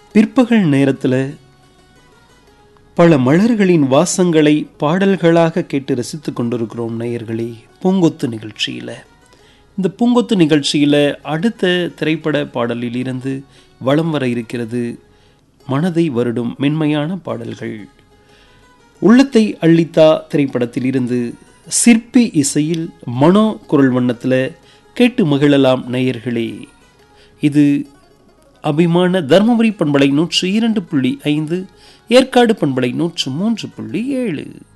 பிற்பகல் நேரத்தில் பல மலர்களின் வாசங்களை பாடல்களாக கேட்டு ரசித்துக் கொண்டிருக்கிறோம் நேயர்களே பூங்கொத்து நிகழ்ச்சியில் இந்த பூங்கொத்து நிகழ்ச்சியில் அடுத்த திரைப்பட பாடலில் இருந்து வலம் வர இருக்கிறது மனதை வருடும் மென்மையான பாடல்கள் உள்ளத்தை அள்ளித்தா திரைப்படத்தில் இருந்து சிற்பி இசையில் மனோ குரல் வண்ணத்தில் கேட்டு மகிழலாம் நேயர்களே இது அபிமான தர்மபுரி பண்பலை நூற்று இரண்டு புள்ளி ஐந்து ஏற்காடு பண்பலை நூற்று மூன்று புள்ளி ஏழு